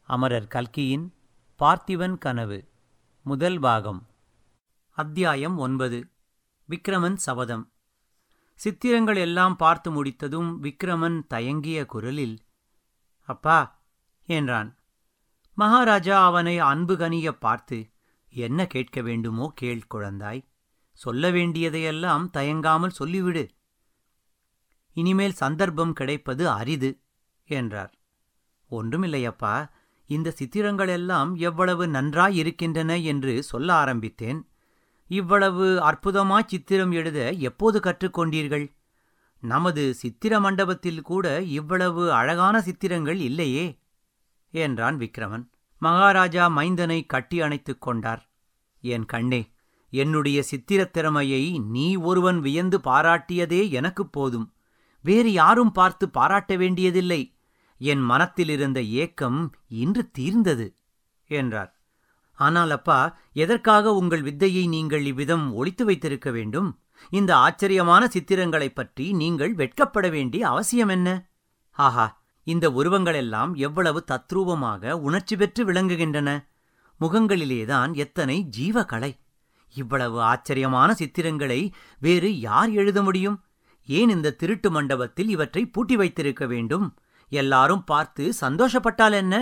அமரர் கல்கியின் பார்த்திபன் கனவு முதல் பாகம் அத்தியாயம் ஒன்பது விக்ரமன் சபதம் சித்திரங்கள் எல்லாம் பார்த்து முடித்ததும் விக்ரமன் தயங்கிய குரலில் அப்பா என்றான் மகாராஜா அவனை அன்பு கனிய பார்த்து என்ன கேட்க வேண்டுமோ கேள் குழந்தாய் சொல்ல வேண்டியதையெல்லாம் தயங்காமல் சொல்லிவிடு இனிமேல் சந்தர்ப்பம் கிடைப்பது அரிது என்றார் ஒன்றுமில்லையப்பா இந்த சித்திரங்களெல்லாம் எவ்வளவு நன்றாய் இருக்கின்றன என்று சொல்ல ஆரம்பித்தேன் இவ்வளவு அற்புதமாய் சித்திரம் எழுத எப்போது கற்றுக்கொண்டீர்கள் நமது சித்திர மண்டபத்தில் கூட இவ்வளவு அழகான சித்திரங்கள் இல்லையே என்றான் விக்ரமன் மகாராஜா மைந்தனை கட்டி அணைத்துக் கொண்டார் என் கண்ணே என்னுடைய சித்திரத் திறமையை நீ ஒருவன் வியந்து பாராட்டியதே எனக்குப் போதும் வேறு யாரும் பார்த்து பாராட்ட வேண்டியதில்லை என் மனத்திலிருந்த ஏக்கம் இன்று தீர்ந்தது என்றார் ஆனால் அப்பா எதற்காக உங்கள் வித்தையை நீங்கள் இவ்விதம் ஒளித்து வைத்திருக்க வேண்டும் இந்த ஆச்சரியமான சித்திரங்களைப் பற்றி நீங்கள் வெட்கப்பட வேண்டிய அவசியம் என்ன ஆஹா இந்த உருவங்களெல்லாம் எவ்வளவு தத்ரூபமாக உணர்ச்சி பெற்று விளங்குகின்றன முகங்களிலேதான் எத்தனை ஜீவகலை இவ்வளவு ஆச்சரியமான சித்திரங்களை வேறு யார் எழுத முடியும் ஏன் இந்த திருட்டு மண்டபத்தில் இவற்றை பூட்டி வைத்திருக்க வேண்டும் எல்லாரும் பார்த்து சந்தோஷப்பட்டால் என்ன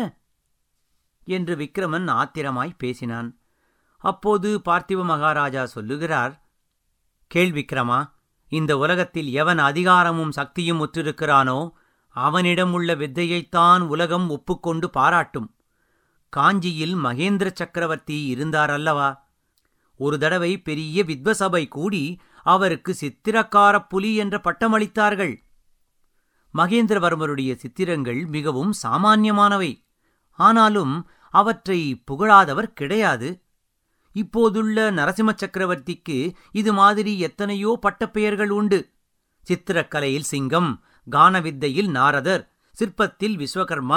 என்று விக்ரமன் ஆத்திரமாய் பேசினான் அப்போது பார்த்திவ மகாராஜா சொல்லுகிறார் கேள் விக்ரமா இந்த உலகத்தில் எவன் அதிகாரமும் சக்தியும் உற்றிருக்கிறானோ அவனிடம் உள்ள வித்தையைத்தான் உலகம் ஒப்புக்கொண்டு பாராட்டும் காஞ்சியில் மகேந்திர சக்கரவர்த்தி இருந்தாரல்லவா ஒரு தடவை பெரிய வித்வசபை கூடி அவருக்கு சித்திரக்கார புலி என்ற பட்டமளித்தார்கள் மகேந்திரவர்மருடைய சித்திரங்கள் மிகவும் சாமான்யமானவை ஆனாலும் அவற்றை புகழாதவர் கிடையாது இப்போதுள்ள நரசிம்ம சக்கரவர்த்திக்கு இது மாதிரி எத்தனையோ பட்டப்பெயர்கள் உண்டு சித்திரக்கலையில் சிங்கம் கானவித்தையில் நாரதர் சிற்பத்தில் விஸ்வகர்மா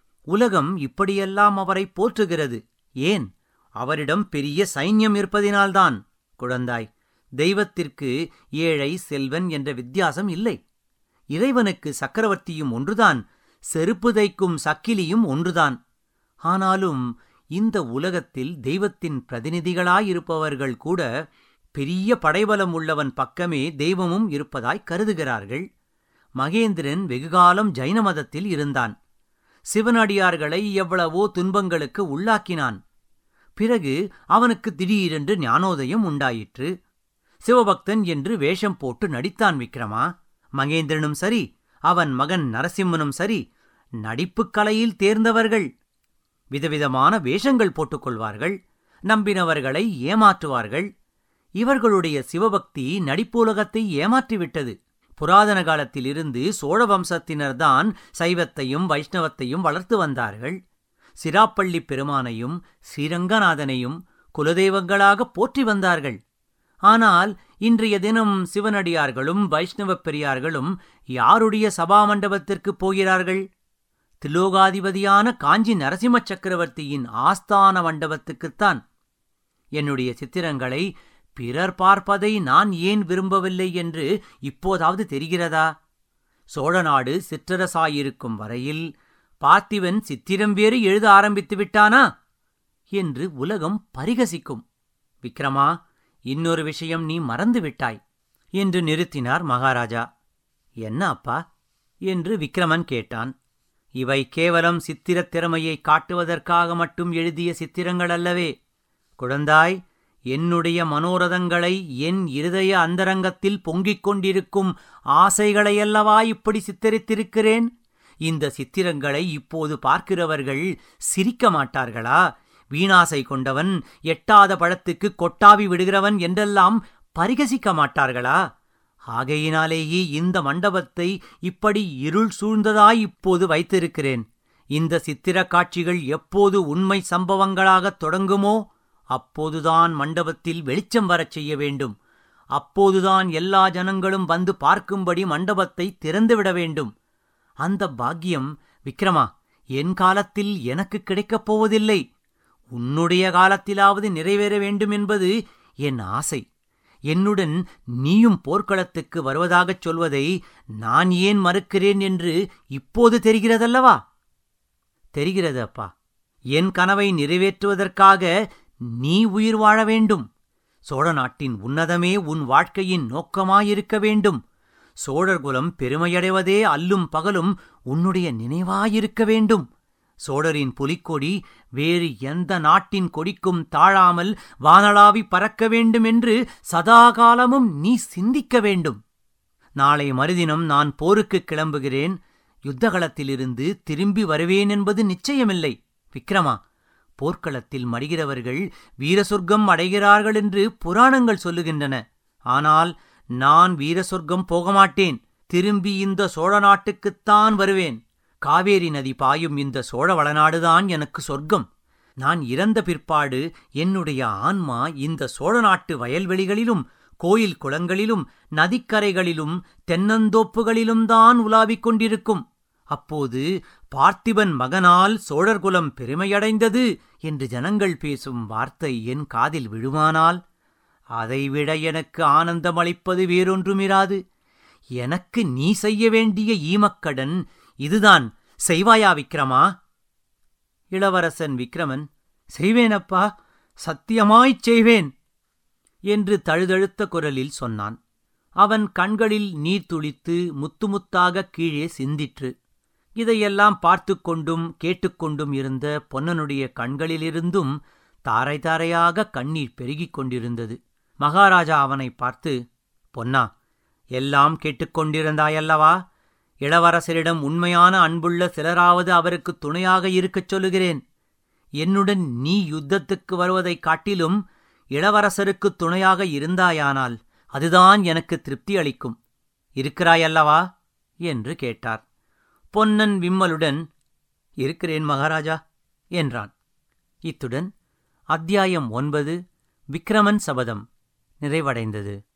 உலகம் இப்படியெல்லாம் அவரை போற்றுகிறது ஏன் அவரிடம் பெரிய சைன்யம் இருப்பதினால்தான் குழந்தாய் தெய்வத்திற்கு ஏழை செல்வன் என்ற வித்தியாசம் இல்லை இறைவனுக்கு சக்கரவர்த்தியும் ஒன்றுதான் செருப்பு தைக்கும் சக்கிலியும் ஒன்றுதான் ஆனாலும் இந்த உலகத்தில் தெய்வத்தின் பிரதிநிதிகளாயிருப்பவர்கள் கூட பெரிய படைபலம் உள்ளவன் பக்கமே தெய்வமும் இருப்பதாய் கருதுகிறார்கள் மகேந்திரன் வெகுகாலம் ஜைன மதத்தில் இருந்தான் சிவனடியார்களை எவ்வளவோ துன்பங்களுக்கு உள்ளாக்கினான் பிறகு அவனுக்கு திடீரென்று ஞானோதயம் உண்டாயிற்று சிவபக்தன் என்று வேஷம் போட்டு நடித்தான் விக்ரமா மகேந்திரனும் சரி அவன் மகன் நரசிம்மனும் சரி நடிப்புக் கலையில் தேர்ந்தவர்கள் விதவிதமான வேஷங்கள் போட்டுக்கொள்வார்கள் நம்பினவர்களை ஏமாற்றுவார்கள் இவர்களுடைய சிவபக்தி நடிப்புலகத்தை ஏமாற்றிவிட்டது புராதன காலத்திலிருந்து சோழ வம்சத்தினர்தான் சைவத்தையும் வைஷ்ணவத்தையும் வளர்த்து வந்தார்கள் சிராப்பள்ளி பெருமானையும் ஸ்ரீரங்கநாதனையும் குலதெய்வங்களாக போற்றி வந்தார்கள் ஆனால் இன்றைய தினம் சிவனடியார்களும் வைஷ்ணவப் பெரியார்களும் யாருடைய சபா மண்டபத்திற்குப் போகிறார்கள் திலோகாதிபதியான காஞ்சி நரசிம்ம சக்கரவர்த்தியின் ஆஸ்தான மண்டபத்துக்குத்தான் என்னுடைய சித்திரங்களை பிறர் பார்ப்பதை நான் ஏன் விரும்பவில்லை என்று இப்போதாவது தெரிகிறதா சோழநாடு சிற்றரசாயிருக்கும் வரையில் பார்த்திவன் சித்திரம் வேறு எழுத ஆரம்பித்து விட்டானா என்று உலகம் பரிகசிக்கும் விக்ரமா இன்னொரு விஷயம் நீ மறந்து விட்டாய் என்று நிறுத்தினார் மகாராஜா என்ன அப்பா என்று விக்ரமன் கேட்டான் இவை கேவலம் சித்திரத் திறமையை காட்டுவதற்காக மட்டும் எழுதிய சித்திரங்கள் அல்லவே குழந்தாய் என்னுடைய மனோரதங்களை என் இருதய அந்தரங்கத்தில் பொங்கிக் கொண்டிருக்கும் ஆசைகளையல்லவா இப்படி சித்தரித்திருக்கிறேன் இந்த சித்திரங்களை இப்போது பார்க்கிறவர்கள் சிரிக்க மாட்டார்களா வீணாசை கொண்டவன் எட்டாத பழத்துக்கு கொட்டாவி விடுகிறவன் என்றெல்லாம் பரிகசிக்க மாட்டார்களா ஆகையினாலேயே இந்த மண்டபத்தை இப்படி இருள் சூழ்ந்ததாய் இப்போது வைத்திருக்கிறேன் இந்த சித்திரக் காட்சிகள் எப்போது உண்மை சம்பவங்களாகத் தொடங்குமோ அப்போதுதான் மண்டபத்தில் வெளிச்சம் வரச் செய்ய வேண்டும் அப்போதுதான் எல்லா ஜனங்களும் வந்து பார்க்கும்படி மண்டபத்தை திறந்துவிட வேண்டும் அந்த பாக்கியம் விக்ரமா என் காலத்தில் எனக்கு கிடைக்கப் போவதில்லை உன்னுடைய காலத்திலாவது நிறைவேற வேண்டும் என்பது என் ஆசை என்னுடன் நீயும் போர்க்களத்துக்கு வருவதாகச் சொல்வதை நான் ஏன் மறுக்கிறேன் என்று இப்போது தெரிகிறதல்லவா தெரிகிறது அப்பா என் கனவை நிறைவேற்றுவதற்காக நீ உயிர் வாழ வேண்டும் சோழ நாட்டின் உன்னதமே உன் வாழ்க்கையின் நோக்கமாயிருக்க வேண்டும் சோழர் குலம் பெருமையடைவதே அல்லும் பகலும் உன்னுடைய நினைவாயிருக்க வேண்டும் சோழரின் புலிக்கொடி வேறு எந்த நாட்டின் கொடிக்கும் தாழாமல் வானளாவி பறக்க வேண்டும் என்று சதாகாலமும் நீ சிந்திக்க வேண்டும் நாளை மறுதினம் நான் போருக்குக் கிளம்புகிறேன் யுத்தகளத்திலிருந்து திரும்பி வருவேன் என்பது நிச்சயமில்லை விக்ரமா போர்க்களத்தில் மடிகிறவர்கள் வீரசொர்க்கம் அடைகிறார்கள் என்று புராணங்கள் சொல்லுகின்றன ஆனால் நான் வீரசொர்க்கம் போக மாட்டேன் திரும்பி இந்த சோழ நாட்டுக்குத்தான் வருவேன் காவேரி நதி பாயும் இந்த சோழ வளநாடுதான் எனக்கு சொர்க்கம் நான் இறந்த பிற்பாடு என்னுடைய ஆன்மா இந்த சோழ நாட்டு வயல்வெளிகளிலும் கோயில் குளங்களிலும் நதிக்கரைகளிலும் தென்னந்தோப்புகளிலும் தான் உலாவிக் கொண்டிருக்கும் அப்போது பார்த்திபன் மகனால் சோழர்குலம் பெருமையடைந்தது என்று ஜனங்கள் பேசும் வார்த்தை என் காதில் விழுமானால் அதைவிட எனக்கு ஆனந்தமளிப்பது வேறொன்றுமிராது எனக்கு நீ செய்ய வேண்டிய ஈமக்கடன் இதுதான் செய்வாயா விக்ரமா இளவரசன் விக்ரமன் செய்வேனப்பா சத்தியமாய்ச் செய்வேன் என்று தழுதழுத்த குரலில் சொன்னான் அவன் கண்களில் நீர் துளித்து முத்து முத்தாக கீழே சிந்திற்று இதையெல்லாம் பார்த்து கொண்டும் கேட்டுக்கொண்டும் இருந்த பொன்னனுடைய கண்களிலிருந்தும் தாரை தாரையாக கண்ணீர் பெருகிக் கொண்டிருந்தது மகாராஜா அவனை பார்த்து பொன்னா எல்லாம் கேட்டுக்கொண்டிருந்தாயல்லவா இளவரசரிடம் உண்மையான அன்புள்ள சிலராவது அவருக்கு துணையாக இருக்கச் சொல்லுகிறேன் என்னுடன் நீ யுத்தத்துக்கு வருவதைக் காட்டிலும் இளவரசருக்கு துணையாக இருந்தாயானால் அதுதான் எனக்கு திருப்தி அளிக்கும் இருக்கிறாயல்லவா என்று கேட்டார் பொன்னன் விம்மலுடன் இருக்கிறேன் மகாராஜா என்றான் இத்துடன் அத்தியாயம் ஒன்பது விக்ரமன் சபதம் நிறைவடைந்தது